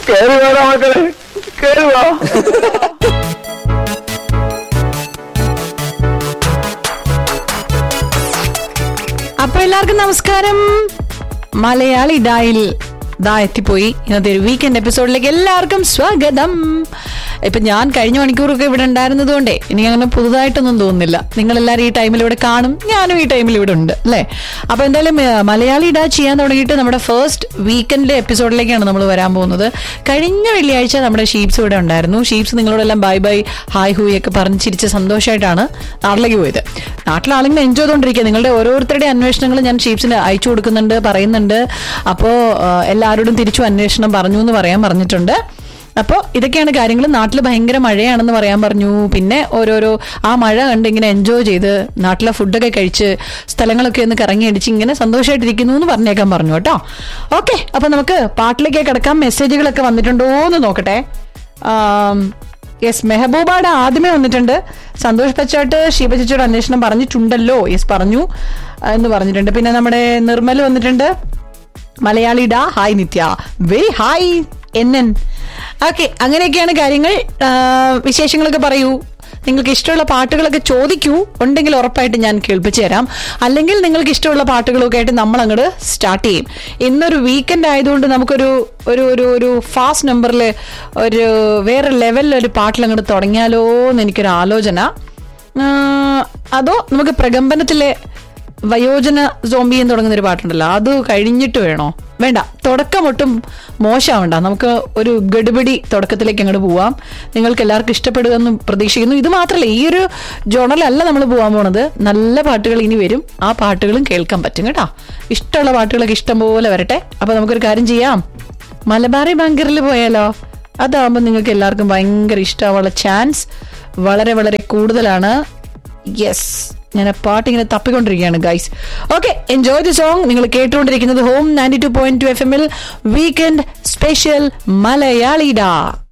കേറി വേണം മക്കളെ കേറി വാ അപ്പൊ എല്ലാവർക്കും നമസ്കാരം മലയാളി ഡായിൽ ദാ എത്തിപ്പോയി ഇന്നത്തെ ഒരു വീക്കെൻഡ് എപ്പിസോഡിലേക്ക് എല്ലാവർക്കും സ്വാഗതം ഇപ്പൊ ഞാൻ കഴിഞ്ഞ മണിക്കൂറൊക്കെ ഇവിടെ ഉണ്ടായിരുന്നത് കൊണ്ടേ എനിക്ക് അങ്ങനെ പുതുതായിട്ടൊന്നും തോന്നുന്നില്ല നിങ്ങൾ എല്ലാവരും ഈ ടൈമിൽ ഇവിടെ കാണും ഞാനും ഈ ടൈമിൽ ഇവിടെ ഉണ്ട് അല്ലേ അപ്പൊ എന്തായാലും ഏഹ്, മലയാളി ഡാ ചെയ്യാൻ തുടങ്ങിയിട്ട് നമ്മുടെ ഫസ്റ്റ് വീക്കെൻഡിലെ എപ്പിസോഡിലേക്കാണ് നമ്മൾ വരാൻ പോകുന്നത് കഴിഞ്ഞ വെള്ളിയാഴ്ച നമ്മുടെ ഷീപ്സ് ഇവിടെ ഉണ്ടായിരുന്നു ഷീപ്സ് നിങ്ങളോടെല്ലാം ബൈ ബൈ ഹായ് ഹൂയ് ഒക്കെ പറഞ്ഞ് ചിരിച്ച് സന്തോഷമായിട്ടാണ് നാട്ടിലേക്ക് പോയത് നാട്ടിലെ ആളിങ്ങനെ എൻജോയ് ചെയ്തുകൊണ്ടിരിക്കുക നിങ്ങളുടെ ഓരോരുത്തരുടെ അന്വേഷണങ്ങൾ ഞാൻ ഷീപ്സിന് അയച്ചു കൊടുക്കുന്നുണ്ട് പറയുന്നുണ്ട് അപ്പോൾ എല്ലാവരോടും തിരിച്ചു അന്വേഷണം പറഞ്ഞു എന്ന് പറയാൻ പറഞ്ഞിട്ടുണ്ട് അപ്പോൾ ഇതൊക്കെയാണ് കാര്യങ്ങൾ നാട്ടിൽ ഭയങ്കര മഴയാണെന്ന് പറയാൻ പറഞ്ഞു പിന്നെ ഓരോരോ ആ മഴ കണ്ട് ഇങ്ങനെ എൻജോയ് ചെയ്ത് നാട്ടിലെ ഫുഡൊക്കെ കഴിച്ച് സ്ഥലങ്ങളൊക്കെ ഒന്ന് കറങ്ങി അടിച്ച് ഇങ്ങനെ സന്തോഷമായിട്ടിരിക്കുന്നു എന്ന് പറഞ്ഞേക്കാൻ പറഞ്ഞു കേട്ടോ ഓക്കെ അപ്പൊ നമുക്ക് പാട്ടിലേക്ക് കിടക്കാം മെസ്സേജുകളൊക്കെ വന്നിട്ടുണ്ടോ എന്ന് നോക്കട്ടെ യെസ് മെഹബൂബാടെ ആദ്യമേ വന്നിട്ടുണ്ട് സന്തോഷ് പച്ചാട്ട് ശിവചിച്ചയുടെ അന്വേഷണം പറഞ്ഞിട്ടുണ്ടല്ലോ യെസ് പറഞ്ഞു ആ, എന്ന് പറഞ്ഞിട്ടുണ്ട് പിന്നെ നമ്മുടെ നിർമ്മൽ വന്നിട്ടുണ്ട് മലയാളിഡ ഹായ് നിത്യ വെരി ഹായ് എൻ എൻ ഓക്കെ അങ്ങനെയൊക്കെയാണ് കാര്യങ്ങൾ ആ, വിശേഷങ്ങളൊക്കെ പറയൂ നിങ്ങൾക്ക് ഇഷ്ടമുള്ള പാട്ടുകളൊക്കെ ചോദിക്കൂ ഉണ്ടെങ്കിൽ ഉറപ്പായിട്ട് ഞാൻ കേൾപ്പിച്ചു തരാം അല്ലെങ്കിൽ നിങ്ങൾക്ക് ഇഷ്ടമുള്ള പാട്ടുകളൊക്കെ ആയിട്ട് നമ്മൾ അങ്ങോട്ട് സ്റ്റാർട്ട് ചെയ്യും ഇന്നൊരു വീക്കെൻഡ് ആയതുകൊണ്ട് നമുക്കൊരു ഒരു ഒരു ഒരു ഫാസ്റ്റ് നമ്പറിൽ ഒരു വേറെ ലെവലിൽ ഒരു പാട്ടിൽ അങ്ങോട്ട് തുടങ്ങിയാലോ എന്ന് എനിക്കൊരു ആലോചന ആ, അതോ നമുക്ക് പ്രകമ്പനത്തിലെ വയോജന സോംബി എന്ന് തുടങ്ങുന്ന ഒരു പാട്ടുണ്ടല്ലോ അത് കഴിഞ്ഞിട്ട് വേണോ വേണ്ട തുടക്കം ഒട്ടും മോശമാവണ്ട നമുക്ക് ഒരു ഗഡുപിടി തുടക്കത്തിലേക്ക് അങ്ങോട്ട് പോവാം നിങ്ങൾക്ക് എല്ലാവർക്കും ഇഷ്ടപ്പെടുമെന്ന് പ്രതീക്ഷിക്കുന്നു ഇത് മാത്രമല്ല ഈ ഒരു ജോണലല്ല നമ്മൾ പോകാൻ പോണത് നല്ല പാട്ടുകൾ ഇനി വരും ആ പാട്ടുകളും കേൾക്കാൻ പറ്റും കേട്ടോ ഇഷ്ടമുള്ള പാട്ടുകളൊക്കെ ഇഷ്ടം പോലെ വരട്ടെ അപ്പൊ നമുക്കൊരു കാര്യം ചെയ്യാം മലബാറി ബാങ്കറിൽ പോയാലോ അതാകുമ്പോൾ നിങ്ങൾക്ക് എല്ലാവർക്കും ഭയങ്കര ഇഷ്ടമാവാനുള്ള ചാൻസ് വളരെ വളരെ കൂടുതലാണ് യെസ് ഞാൻ ആ പാട്ട് ഇങ്ങനെ തപ്പിക്കൊണ്ടിരിക്കുകയാണ് guys okay enjoy the song നിങ്ങൾ കേട്ടുകൊണ്ടിരിക്കുന്നത് home ninety two point two F എമ്മിൽ വീക്കെൻഡ് സ്പെഷ്യൽ മലയാളിഡ